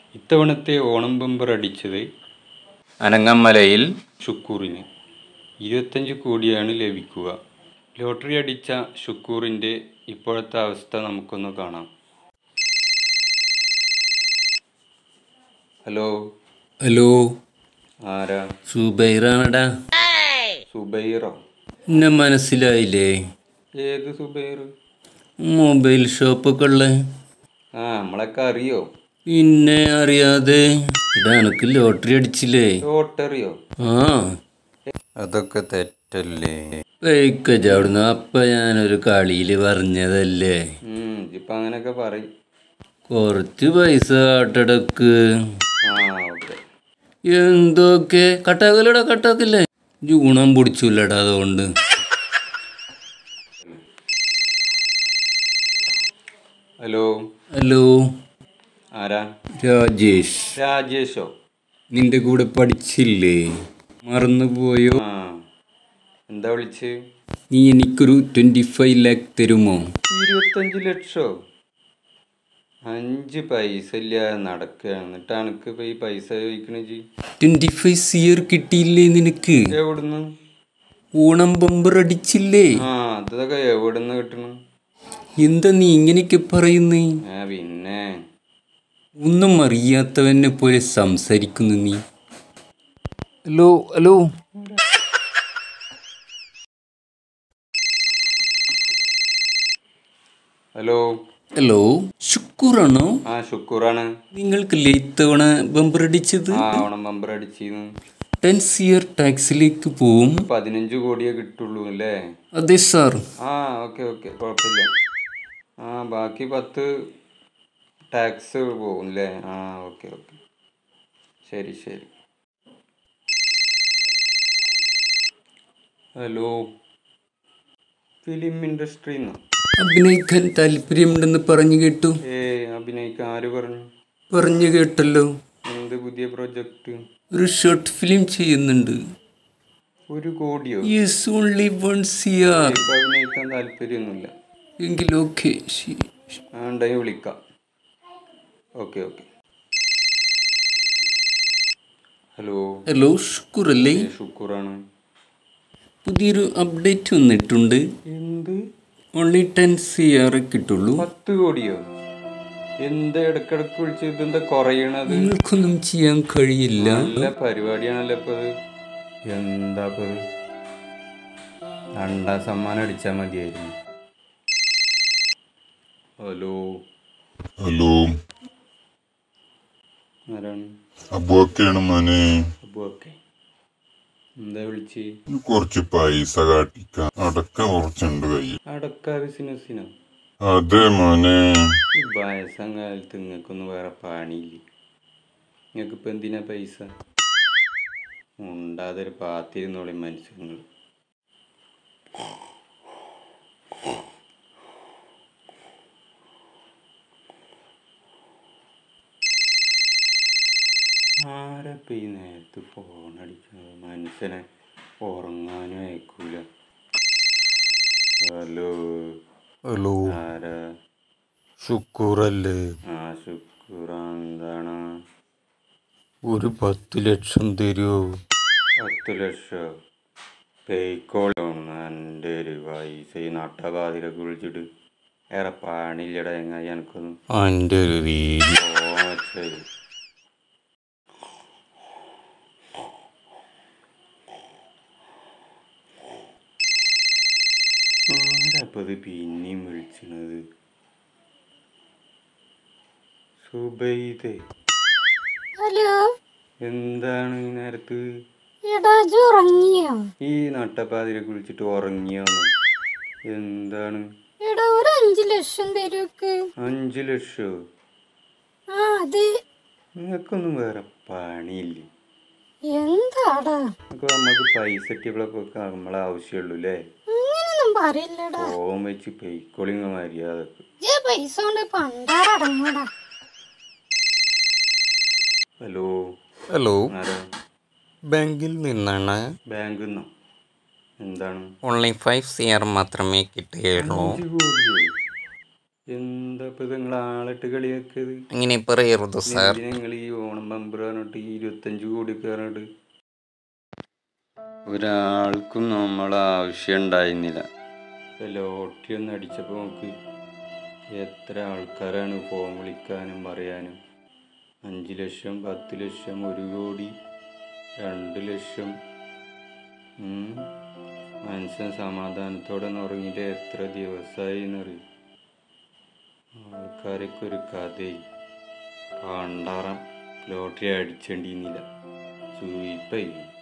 ഇത്തവണത്തെ ഓണം ബമ്പർ അടിച്ചത് അനങ്ങമലയിൽ ഷുക്കൂറിന് ഇരുപത്തഞ്ച് കോടിയാണ് ലഭിക്കുക ലോട്ടറി അടിച്ച ഷുക്കൂറിൻ്റെ ഇപ്പോഴത്തെ അവസ്ഥ നമുക്കൊന്ന് കാണാം ഹലോ ഹലോ ആരാ സുബൈറാണടാ സുബൈറോ എന്നെ മനസ്സിലായില്ലേ ഏത് സുബൈർ മൊബൈൽ ഷോപ്പൊക്കെ ഉള്ള ആ നമ്മളൊക്കെ അറിയോ പിന്നെ അറിയാതെ ഇടാ എനക്ക് ലോട്ടറി അടിച്ചില്ലേ ലോട്ടറിയോ ആ അതൊക്കെ തെറ്റല്ലേ വൈക്കജ അവിടുന്ന് അപ്പ ഞാനൊരു കളിയിൽ പറഞ്ഞതല്ലേ ഇപ്പം അങ്ങനെയൊക്കെ പറയും കുറച്ച് പൈസ കാട്ടടക്ക് ആ ഓക്കെ എന്തൊക്കെ കട്ടാക്കലടാ കട്ടാക്കില്ലേ ഗുണം പിടിച്ചില്ലടാ അതുകൊണ്ട് ഹലോ ഹലോ ആരാ രാജേഷ് രാജേഷോ നിന്റെ കൂടെ പഠിച്ചില്ലേ മറന്നുപോയോ ആ എന്താ വിളിച്ച് നീ എനിക്കൊരു ട്വന്റി ഫൈവ് ലാക്ക് തരുമോ ഇരുപത്തഞ്ച് ലക്ഷോ അഞ്ച് പൈസ ഇല്ലാതെ നടക്കുക എന്നിട്ട് അനക്ക് ഇപ്പൊ ഈ പൈസ ചോദിക്കണ ജി ട്വന്റി ഫൈവ് സിയർ കിട്ടിയില്ലേ നിനക്ക് എവിടുന്ന് ഓണം ബമ്പർ അടിച്ചില്ലേ ആ അതൊക്കെ എവിടുന്ന് കിട്ടണം എന്താ നീ ഇങ്ങനെയൊക്കെ പറയുന്നേ ആ പിന്നെ ഒന്നും അറിയാത്തവനെ പോലെ സംസാരിക്കുന്നു നീ ഹലോ ഹലോ ഹലോ ഹലോ ശുക്കൂറാണോ ആ ഷുക്കൂറാണ് നിങ്ങൾക്കല്ലേ ഇത്തവണ ബമ്പർ അടിച്ചത് ആ ഓണം ബമ്പർ അടിച്ചിന്ന് ടെൻ സിയർ ടാക്സിലേക്ക് പോവും പതിനഞ്ച് കോടിയേ കിട്ടുള്ളൂ അല്ലേ അതെ സാർ ആ ഓക്കെ ഓക്കെ കുഴപ്പമില്ല ആ ബാക്കി പത്ത് ടാക്സ് പോകും അല്ലേ ആ ഓക്കെ ഓക്കെ ശരി ശരി ഹലോ ഫിലിം ഇൻഡസ്ട്രിന്ന് അഭിനയിക്കാൻ താല്പര്യമുണ്ടെന്ന് പറഞ്ഞു കേട്ടു ഏ അഭിനയിക്കാൻ ആര് പറഞ്ഞു പറഞ്ഞു കേട്ടല്ലോ എന്ത് പുതിയ പ്രൊജക്റ്റ് ഒരു ഷോർട്ട് ഫിലിം ചെയ്യുന്നുണ്ട് ഒരു കോടിയോ യെസ് ഓൺലി വൺ സിയർ ഇപ്പൊ അഭിനയിക്കാൻ താല്പര്യമൊന്നുമില്ല എങ്കിൽ ഓക്കെ ആ ഉണ്ടെങ്കിൽ വിളിക്കാം okay okay hello hello Shukkur അല്ലേ ഷുക്കൂറാണ് പുതിയൊരു അപ്ഡേറ്റ് വന്നിട്ടുണ്ട് എന്ത് ഓൺലി ടെൻ സിയർ കിട്ടുള്ളൂ പത്ത് കോടിയോ എന്താ ഇടക്കിടക്ക് വിളിച്ച് ഇതെന്താ കുറയണത് നിങ്ങൾക്കൊന്നും ചെയ്യാൻ കഴിയില്ല നല്ല പരിപാടിയാണല്ലോ ഇപ്പൊ ഇത് എന്താ ഇപ്പൊ ഇത് രണ്ടാം സമ്മാനം അടിച്ചാൽ മതിയായിരുന്നു ഹലോ ഹലോ ആരാണ് അബുവൊക്കെയാണ് മോനെ അബു ഓക്കെ എന്താ വിളിച്ച് ഇത് കുറച്ച് പൈസ കാട്ടിക്കാം അടക്ക കുറച്ചുണ്ട് കയ്യിൽ അടക്ക ബിസിനസ്സിനോ അതെ മോനെ ഈ വയസ്സാം കാലത്ത് നിങ്ങൾക്കൊന്നും വേറെ പണിയില്ല നിങ്ങൾക്ക് ഇപ്പം എന്തിനാ പൈസ ഉണ്ടാതൊരു പാത്തിരുന്നോളി മനുഷ്യങ്ങൾ ആരപ്പം ഈ നേരത്ത് ഫോൺ അടിക്കുന്നത് മനുഷ്യനെ ഉറങ്ങാനും അയക്കൂല ഹലോ ഹലോ ആരാ ഷുക്കൂറല്ലേ ആ ശുക്ര എന്താണ് ഒരു പത്ത് ലക്ഷം തരുമോ പത്ത് ലക്ഷം പേയ്ക്കോളാണ് എൻ്റെ ഒരു പൈസ ഈ നട്ടപാതിരൊക്കെ വിളിച്ചിട്ട് ഏറെ പണിയില്ലടാ എങ്ങനെ എനിക്കൊന്നും എൻ്റെ ഒരു രീതി ഓ ശരി ആരപ്പത് പിന്നെയും വിളിച്ചത് സുബൈദേ ഹലോ എന്താണ് ഈ നേരത്ത് എടാ ഇജ്ജ് ഉറങ്ങിയോ ഈ നട്ടപ്പാതിരൊക്കെ വിളിച്ചിട്ട് ഉറങ്ങിയോന്ന് എന്താണ് എടാ ഒരു അഞ്ചു ലക്ഷം തരൂക്ക് അഞ്ചു ലക്ഷോ ആ അതെ നിങ്ങൾക്കൊന്നും വേറെ പണിയില്ലേ എന്താടാ നമുക്ക് നമുക്ക് പൈസ കിട്ടിയപ്പോഴൊക്കെ നമ്മളെ ആവശ്യമുള്ളൂ അല്ലേ അങ്ങനൊന്നും പറയില്ലടാ ഫോൺ വെച്ച് പെയ്ക്കോളിങ് മര്യാദക്ക് ഇജ്ജ് പൈസ കൊണ്ട് പണ്ടാറടങ്ങടാ ഹലോ ഹലോ ആരാ ബാങ്കിൽ നിന്നാണ് ബാങ്കിൽ നിന്നോ എന്താണ് ഓൺലി ഫൈവ് സിയർ മാത്രമേ കിട്ടുകയുള്ളൂ അഞ്ച് കോടിയോ എന്താ ഇപ്പൊ ഇത് നിങ്ങൾ ആളിട്ട് കളിയാക്കിയത് ഇങ്ങനെ പറയരുത് സാർ നിങ്ങൾ ഈ ഓണം ബമ്പർ പറഞ്ഞിട്ട് ഈ ഇരുപത്തഞ്ച് കോടി പറഞ്ഞിട്ട് ഒരാൾക്കും നമ്മൾ ആവശ്യം ഉണ്ടായിരുന്നില്ല ലോട്ടറി ഒന്ന് അടിച്ചപ്പോൾ നമുക്ക് എത്ര ആൾക്കാരാണ് ഫോൺ വിളിക്കാനും പറയാനും അഞ്ച് ലക്ഷം പത്ത് ലക്ഷം ഒരു കോടി രണ്ട് ലക്ഷം ഉം. മനുഷ്യൻ സമാധാനത്തോടെ ഒന്ന് ഉറങ്ങിയിട്ട് എത്ര ദിവസമായി എന്നറിയും ആൾക്കാരൊക്കെ ഒരു കഥയും പണ്ടാറം ലോട്ടറി അടിച്ചേണ്ടിന്നില്ല സൂയിപ്പായി